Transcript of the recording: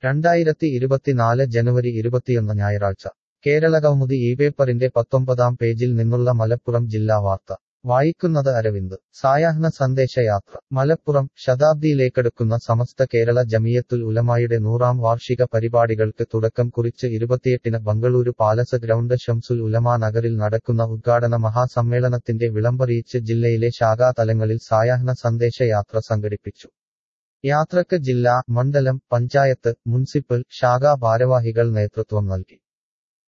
രണ്ടായിരത്തി ഇരുപത്തിനാല് ജനുവരി ഇരുപത്തിയൊന്ന് ഞായറാഴ്ച കേരളകൗമുദി ഈ പേപ്പറിന്റെ പത്തൊമ്പതാം പേജിൽ നിന്നുള്ള മലപ്പുറം ജില്ലാ വാർത്ത വായിക്കുന്നത് അരവിന്ദ് സായാഹ്ന സന്ദേശയാത്ര മലപ്പുറം ശതാബ്ദിയിലേക്കെടുക്കുന്ന സമസ്ത കേരള ജമിയത്തുൽ ഉലമായുടെ നൂറാം വാർഷിക പരിപാടികൾക്ക് തുടക്കം കുറിച്ച് ഇരുപത്തിയെട്ടിന് ബംഗളൂരു പാലസ് ഗ്രൗണ്ട് ഷംസുൽ ഉലമ നഗറിൽ നടക്കുന്ന ഉദ്ഘാടന മഹാസമ്മേളനത്തിന്റെ വിളംബറിയിച്ച് ജില്ലയിലെ ശാഖാതലങ്ങളിൽ സായാഹ്ന സന്ദേശയാത്ര സംഘടിപ്പിച്ചു യാത്രക്ക് ജില്ലാ മണ്ഡലം പഞ്ചായത്ത് മുനിസിപ്പൽ ശാഖാ ഭാരവാഹികൾ നേതൃത്വം നൽകി